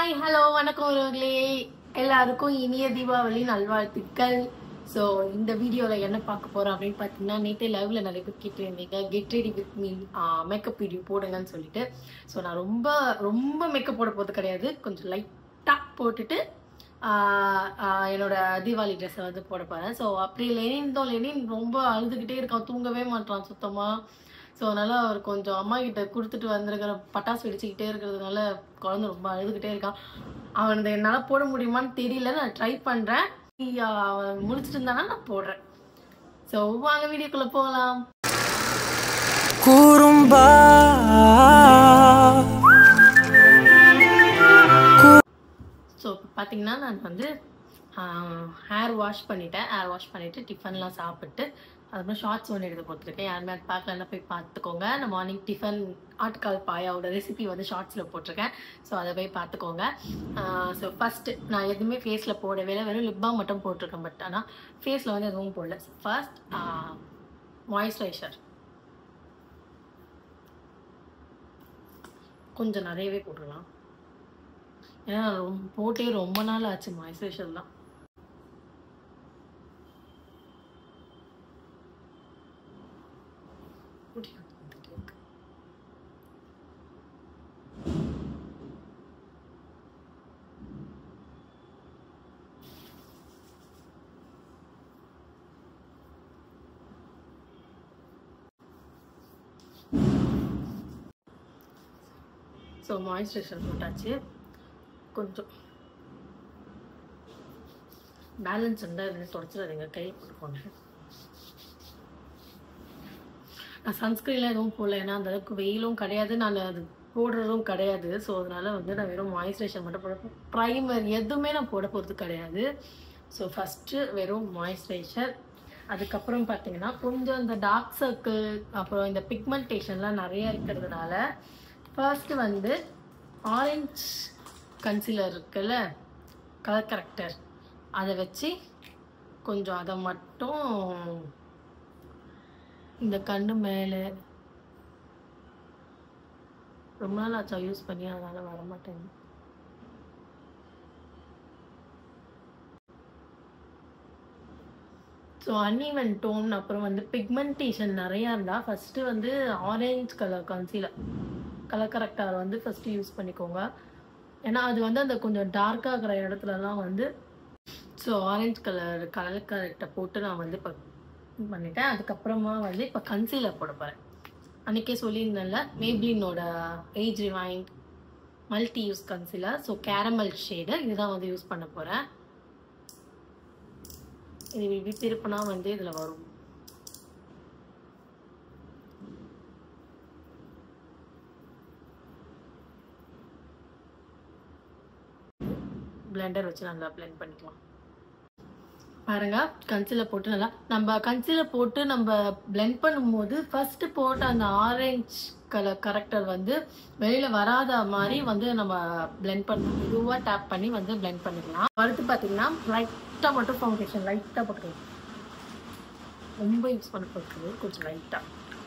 hi hello வணக்கம் உறவுகளே எல்லாருக்கும் இனிய தீபாவளி நல்வாழ்த்துக்கள் ஸோ இந்த வீடியோவில் என்ன பார்க்க போகிறோம் அப்படின்னு பார்த்தீங்கன்னா நேற்றே லைவ்ல நிறைய பேர் கேட்டு இருந்தீங்க get ready with me makeup video போடுங்கன்னு சொல்லிட்டு ஸோ நான் ரொம்ப ரொம்ப மேக்கப் போட போகிறது கிடையாது கொஞ்சம் லைட்டாக போட்டுட்டு ஆஹ் ஆஹ் என்னோட தீபாவளி ட்ரெஸ்ஸை வந்து போட போகிறேன் ஸோ அப்படி லெனின் தான் லெனின் ரொம்ப அழுதுகிட்டே இருக்கான் தூங்கவே மாட்டான் சுத்தமாக ஸோ அதனால அவர் கொஞ்சம் அம்மா கிட்ட கொடுத்துட்டு வந்திருக்கிற பட்டாசு வெடிச்சுக்கிட்டே இருக்கிறதுனால குழந்தை ரொம்ப அழுதுகிட்டே இருக்கான் அவன் என்னால் போட முடியுமான்னு தெரியல நான் ட்ரை பண்ணுறேன் அவன் முடிச்சிட்டு இருந்தானா நான் போடுறேன் ஸோ வாங்க வீடியோக்குள்ளே போகலாம் குறும்பா ஸோ பார்த்தீங்கன்னா நான் வந்து ஹேர் வாஷ் பண்ணிட்டேன் ஹேர் வாஷ் பண்ணிவிட்டு டிஃபன்லாம் சாப்பிட்டு அதுக்கப்புறம் ஷார்ட்ஸ் ஒன்று எடுத்து போட்டிருக்கேன் யாருமே அது பார்க்கலன்னா போய் பார்த்துக்கோங்க நான் மார்னிங் டிஃபன் ஆட்கால் பாயாவோட ரெசிபி வந்து ஷார்ட்ஸில் போட்டிருக்கேன் ஸோ அதை போய் பார்த்துக்கோங்க ஸோ ஃபஸ்ட்டு நான் எதுவுமே ஃபேஸில் போடவே இல்லை வெறும் லிப் பாம் மட்டும் போட்டிருக்கேன் பட் ஆனால் ஃபேஸில் வந்து எதுவும் போடல ஃபர்ஸ்ட் மாய்ஸ்சரைசர் கொஞ்சம் நிறையவே போட்டுடலாம் ஏன்னா ரொம்ப போட்டே ரொம்ப நாள் ஆச்சு மாய்ஸ்சரைசர்லாம் ஸோ மாய்ஸ்சரைசர் போட்டாச்சு கொஞ்சம் பேலன்ஸ் இருந்தால் இதில் தொடச்சிடாதீங்க கை கொடுக்கோங்க நான் சன்ஸ்க்ரீன்லாம் எதுவும் போடல ஏன்னா அந்த அளவுக்கு வெயிலும் கிடையாது நான் அது போடுறதும் கிடையாது ஸோ அதனால வந்து நான் வெறும் மாய்ஸ்சரைசர் மட்டும் போட ப்ரைமர் எதுவுமே நான் போட போகிறது கிடையாது ஸோ ஃபஸ்ட்டு வெறும் மாய்ஸ்சரைசர் அதுக்கப்புறம் பார்த்தீங்கன்னா கொஞ்சம் இந்த டார்க் சர்க்கிள் அப்புறம் இந்த பிக்மெண்டேஷன்லாம் நிறைய இருக்கிறதுனால ஃபர்ஸ்ட் வந்து ஆரஞ்ச் கன்சிலர் இருக்குல்ல கலர் கரெக்டர் அதை வச்சு கொஞ்சம் அதை மட்டும் இந்த கண்ணு மேலே ரொம்ப நாள் ஆச்சா யூஸ் பண்ணி அதனால வர மாட்டேங்குது ஸோ அன்இவன் டோன் அப்புறம் வந்து பிக்மெண்டேஷன் நிறையா இருந்தால் ஃபஸ்ட்டு வந்து ஆரஞ்ச் கலர் கன்சீலர் கலர் கரெக்டாக வந்து ஃபஸ்ட்டு யூஸ் பண்ணிக்கோங்க ஏன்னா அது வந்து அந்த கொஞ்சம் டார்க்காகிற இடத்துலலாம் வந்து ஸோ ஆரஞ்ச் கலர் கலர் கரெக்டை போட்டு நான் வந்து இப்போ பண்ணிட்டேன் அதுக்கப்புறமா வந்து இப்போ கன்சீலர் போட போகிறேன் அன்றைக்கே சொல்லியிருந்தேன்ல மேப்ளினோட age rewind multi use concealer so caramel shade இதுதான் வந்து யூஸ் பண்ண போகிறேன் இது இப்படி திருப்பினா வந்து இதில் வரும் பிளெண்டர் வச்சு நல்லா பிளெண்ட் பண்ணிக்கலாம் பாருங்க கன்சிலர் போட்டு நல்லா நம்ம கன்சிலர் போட்டு நம்ம பிளெண்ட் பண்ணும்போது ஃபர்ஸ்ட் போட்ட அந்த ஆரஞ்சு கலர் கரெக்டர் வந்து வெளியில வராத மாதிரி வந்து நம்ம பிளெண்ட் பண்ணணும் மெதுவாக டேப் பண்ணி வந்து பிளெண்ட் பண்ணிக்கலாம் அடுத்து பார்த்தீங்கன்னா லைட்டாக மட்டும் ஃபவுண்டேஷன் லைட்டாக போட்டுக்கலாம் ரொம்ப யூஸ் பண்ண போட்டுருது கொஞ்சம் லைட்டாக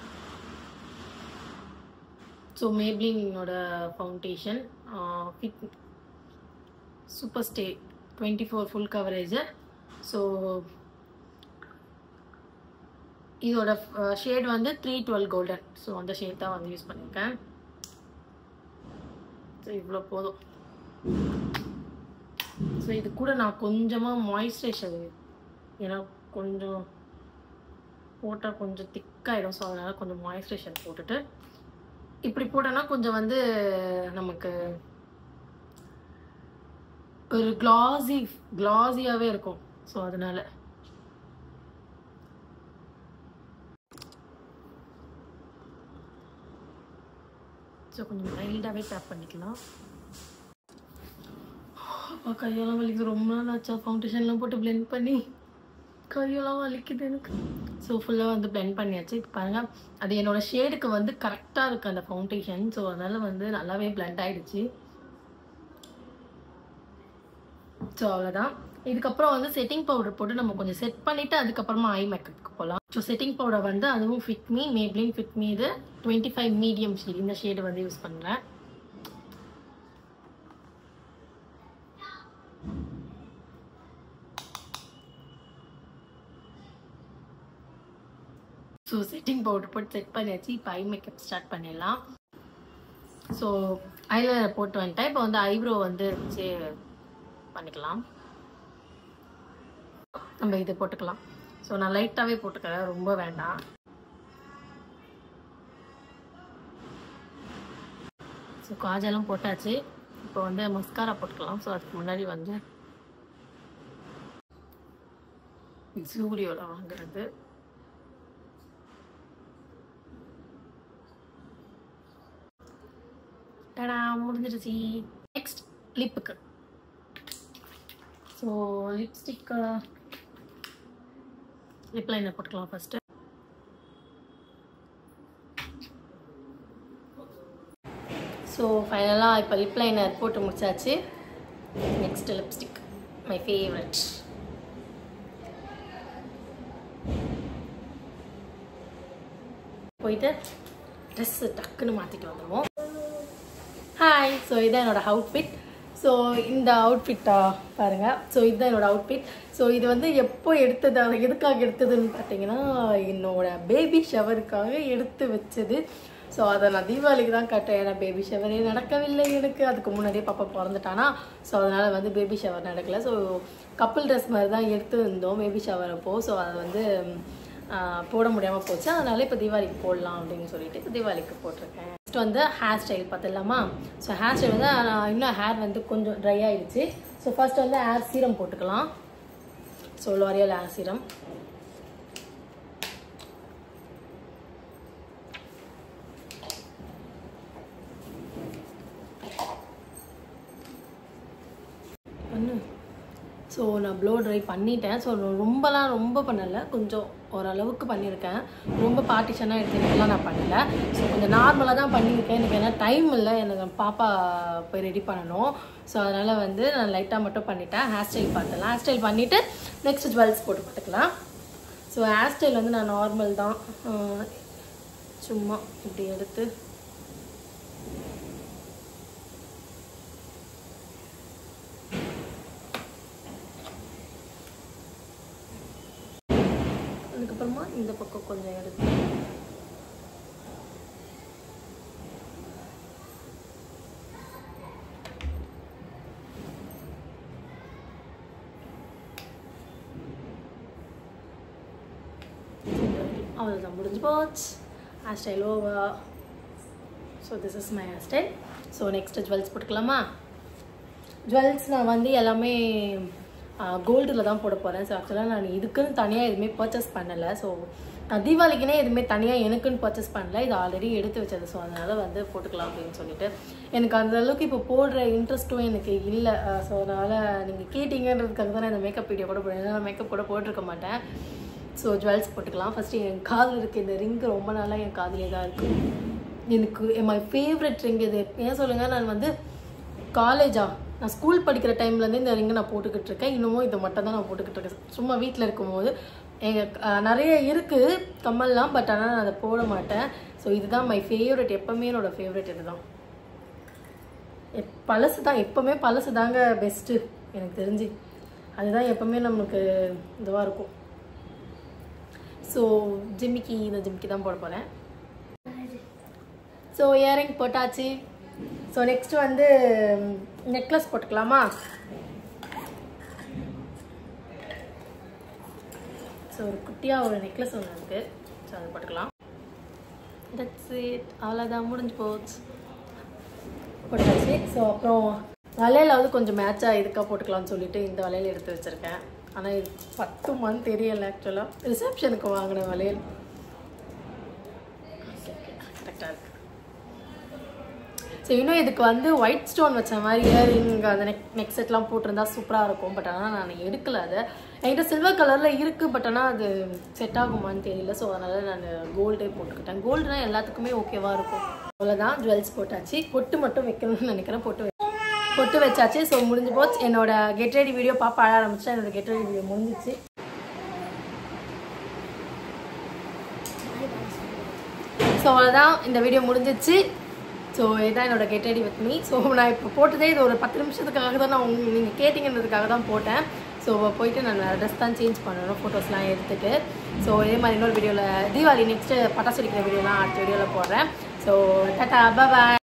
ஸோ மேப்ளினோட foundation fit super stay twenty four full coverage so இதோட ஷேட் வந்து த்ரீ டுவெல் கோல்டன் ஸோ அந்த ஷேட் தான் வந்து யூஸ் பண்ணியிருக்கேன் ஸோ இவ்வளோ போதும் ஸோ இது கூட நான் கொஞ்சமாக மாய்ஸ்சரைசர் ஏன்னா கொஞ்சம் போட்டால் கொஞ்சம் திக்காயிடும் ஸோ அதனால் கொஞ்சம் மாய்ஸ்சரைசர் போட்டுட்டு இப்படி போட்டோன்னா கொஞ்சம் வந்து நமக்கு ஒரு கிளாசி கிளாஸியாகவே இருக்கும் ஸோ அதனால ஸோ கொஞ்சம் மைல்டாகவே டேப் பண்ணிக்கலாம் அப்பா கையெல்லாம் வலிக்குது ரொம்ப நாள் ஆச்சா ஃபவுண்டேஷன்லாம் போட்டு பிளெண்ட் பண்ணி கையெல்லாம் வலிக்குது எனக்கு ஸோ ஃபுல்லாக வந்து பிளெண்ட் பண்ணியாச்சு இப்போ பாருங்கள் அது என்னோட ஷேடுக்கு வந்து கரெக்டாக இருக்குது அந்த ஃபவுண்டேஷன் ஸோ அதனால் வந்து நல்லாவே பிளெண்ட் ஆகிடுச்சு ஸோ அவ்வளோதான் இதுக்கப்புறம் வந்து செட்டிங் பவுடர் போட்டு நம்ம கொஞ்சம் செட் பண்ணிவிட்டு அதுக்கப்புறமா ஐ மேக்கப்புக்கு போகலாம் ஸோ செட்டிங் பவுடர் வந்து அதுவும் fit me Maybelline fit me இது டுவெண்ட்டி ஃபைவ் மீடியம் ஷேட் இந்த ஷேடு வந்து யூஸ் பண்ணுறேன் ஸோ செட்டிங் பவுடர் போட்டு செட் பண்ணியாச்சு இப்போ ஐ மேக்கப் ஸ்டார்ட் பண்ணிடலாம் ஸோ ஐலைனர் போட்டு வந்துட்டேன் இப்போ வந்து ஐப்ரோ வந்து வச்சு பண்ணிக்கலாம் நம்ம இது போட்டுக்கலாம் ஸோ நான் லைட்டாகவே போட்டுக்கிறேன் ரொம்ப வேண்டாம் ஸோ காஜெல்லாம் போட்டாச்சு இப்போ வந்து மஸ்காரா போட்டுக்கலாம் ஸோ அதுக்கு முன்னாடி வந்து ஜூடியோவில் வாங்குறது டடா முடிஞ்சிருச்சு நெக்ஸ்ட் லிப்புக்கு ஸோ லிப்ஸ்டிக்கு லிப் லைனர் போட்டுக்கலாம் ஃபஸ்ட்டு ஸோ ஃபைனலாக இப்போ லிப் லைனர் போட்டு முடிச்சாச்சு நெக்ஸ்ட் லிப்ஸ்டிக் மை ஃபேவரட் போயிட்டு ட்ரெஸ்ஸு டக்குன்னு மாற்றிட்டு வந்துடுவோம் ஹாய் ஸோ இதான் என்னோட அவுட்ஃபிட் ஸோ இந்த அவுட்ஃபிட்டா பாருங்க ஸோ இதுதான் என்னோட அவுட்ஃபிட் ஸோ இது வந்து எப்போ எடுத்தது அது எதுக்காக எடுத்ததுன்னு பார்த்தீங்கன்னா என்னோட பேபி ஷவருக்காக எடுத்து வச்சது ஸோ அதை நான் தீபாவளிக்கு தான் கட்டேன் ஏன்னா பேபி ஷவரே நடக்கவில்லை எனக்கு அதுக்கு முன்னாடியே பாப்பா பிறந்துட்டானா ஸோ அதனால் வந்து பேபி ஷவர் நடக்கல ஸோ கப்புள் ட்ரெஸ் மாதிரி தான் எடுத்து இருந்தோம் பேபி ஷவர் அப்போ ஸோ அதை வந்து ஆஹ், போட முடியாமல் போச்சு அதனால இப்போ தீபாவளிக்கு போடலாம் அப்படின்னு சொல்லிட்டு இப்போ தீபாவளிக்கு போட்டிருக்கேன் நெக்ஸ்ட் வந்து ஹேர் ஸ்டைல் பார்த்துடலாமா ஸோ ஹேர் ஸ்டைல் வந்து நான் இன்னும் ஹேர் வந்து கொஞ்சம் ட்ரை ஆயிடுச்சு ஸோ ஃபர்ஸ்ட் வந்து ஹேர் சீரம் போட்டுக்கலாம் ஸோ லோரியல் ஹேர் சீரம் பண்ணு ஸோ நான் ப்ளோ ட்ரை பண்ணிட்டேன் ஸோ ரொம்பலாம் ரொம்ப பண்ணலை கொஞ்சம் ஓரளவுக்கு பண்ணியிருக்கேன் ரொம்ப பார்ட்டிஷனாக எடுத்துக்கலாம் நான் பண்ணலை ஸோ கொஞ்சம் நார்மலாக தான் பண்ணியிருக்கேன் எனக்கு ஏன்னா டைம் இல்லை எனக்கு பாப்பா போய் ரெடி பண்ணணும் ஸோ அதனால் வந்து நான் லைட்டாக மட்டும் பண்ணிட்டேன் ஹேர் ஸ்டைல் பார்த்துலாம் ஹேர் ஸ்டைல் பண்ணிவிட்டு நெக்ஸ்ட் ஜுவல்ஸ் போட்டு பார்த்துக்கலாம் ஸோ ஹேர் ஸ்டைல் வந்து நான் நார்மல் தான் ஆஹ் சும்மா இப்படி எடுத்து அதுக்கப்புறமா இந்த பக்கம் கொஞ்சம் எடுத்து அவ்வளோதான் முடிஞ்சு போச்சு hair style over so this is my hair style so next jewels போட்டுக்கலாமா ஜுவல்ஸ் நான் வந்து எல்லாமே கோல்டில் தான் போட போகிறேன் ஸோ ஆக்சுவலாக நான் இதுக்குன்னு தனியாக எதுவுமே பர்ச்சேஸ் பண்ணலை ஸோ நான் தீபாவளிக்குனே எதுவுமே தனியாக எனக்குன்னு பர்ச்சேஸ் பண்ணல இது ஆல்ரெடி எடுத்து வச்சது ஸோ அதனால் வந்து போட்டுக்கலாம் அப்படின்னு சொல்லிட்டு எனக்கு அந்த அளவுக்கு இப்போ போடுற இன்ட்ரெஸ்ட்டும் எனக்கு இல்லை ஸோ அதனால் நீங்கள் கேட்டீங்கன்றதுக்காக தான் நான் இந்த மேக்கப் வீடியோ கூட போடுறேன் நான் மேக்கப் கூட போட்டிருக்க மாட்டேன் ஸோ ஜுவல்ஸ் போட்டுக்கலாம் ஃபஸ்ட்டு என் காதில் இருக்க இந்த ரிங்கு ரொம்ப நாளாக என் காதிலே தான் இருக்குது எனக்கு மை ஃபேவரட் ரிங் இது ஏன் சொல்லுங்கள் நான் வந்து காலேஜா நான் ஸ்கூல் படிக்கிற டைம்லேருந்து இந்த ரிங்கை நான் போட்டுக்கிட்டு இருக்கேன் இன்னமும் இதை மட்டும் தான் நான் போட்டுக்கிட்டு இருக்கேன் சும்மா வீட்டில் இருக்கும்போது எங்கள் நிறைய இருக்குது கம்மல்லாம் பட் ஆனால் நான் அதை போட மாட்டேன் ஸோ இதுதான் மை ஃபேவரட் எப்போவுமே என்னோட ஃபேவரட் இதுதான் எப் பழசு தான் எப்போவுமே பழசு தாங்க பெஸ்ட்டு எனக்கு தெரிஞ்சு அதுதான் எப்போவுமே நமக்கு இதுவாக இருக்கும் ஸோ ஜிம்மிக்கு இந்த ஜிம்மிக்கு தான் போட போகிறேன் ஸோ இயரிங் போட்டாச்சு ஸோ நெக்ஸ்ட் வந்து நெக்லஸ் போட்டுக்கலாமா ஸோ ஒரு குட்டியாக ஒரு நெக்லஸ் ஒன்று இருக்குது ஸோ அதை போட்டுக்கலாம் தட்ஸ் இட் அவ்வளோதான் முடிஞ்சு போச்சு போட்டாச்சு ஸோ அப்புறம் வளையலாவது கொஞ்சம் மேட்சாக இதுக்காக போட்டுக்கலாம்னு சொல்லிட்டு இந்த வளையல் எடுத்து வச்சுருக்கேன் ஆனால் இது பத்துமான்னு தெரியல ஆக்சுவலாக ரிசப்ஷனுக்கு வாங்கின வளையல் கரெக்டாக இருக்கு ஸோ இன்னும் இதுக்கு வந்து ஒயிட் ஸ்டோன் வச்ச மாதிரி இயரிங் அந்த நெக் நெக் செட்லாம் போட்டிருந்தா சூப்பராக இருக்கும் பட் ஆனால் நான் எடுக்கல அதை என்கிட்ட சில்வர் கலரில் இருக்குது பட் ஆனால் அது செட் ஆகுமான்னு தெரியல ஸோ அதனால் நான் கோல்டே போட்டுக்கிட்டேன் கோல்டுனா எல்லாத்துக்குமே ஓகேவாக இருக்கும் அவ்வளோதான் ஜுவல்ஸ் போட்டாச்சு பொட்டு மட்டும் வைக்கணும்னு நினைக்கிறேன் பொட்டு வை- பொட்டு வச்சாச்சு ஸோ முடிஞ்சு போச்சு என்னோட கெட் ரெடி வீடியோ பாப்பா அழ ஆரம்பிச்சா என்னோட கெட் ரெடி வீடியோ முடிஞ்சிச்சு ஸோ அவ்வளோதான் இந்த வீடியோ முடிஞ்சிச்சு ஸோ இதான் என்னோட get ready with me so நான் இப்போ போட்டதே இது ஒரு பத்து நிமிஷத்துக்காக தான் நான் உங்க நீங்கள் கேட்டிங்கன்றதுக்காக தான் போட்டேன் ஸோ போயிட்டு நான் ட்ரெஸ் தான் சேஞ்ச் பண்ணணும் ஃபோட்டோஸ்லாம் எடுத்துட்டு ஸோ இதே மாதிரி இன்னொரு வீடியோவில் தீபாவளி நெக்ஸ்ட்டு பட்டாசு வெடிக்கிற வீடியோலாம் அடுத்த வீடியோவில் போடுறேன் ஸோ டாட்டா பாய்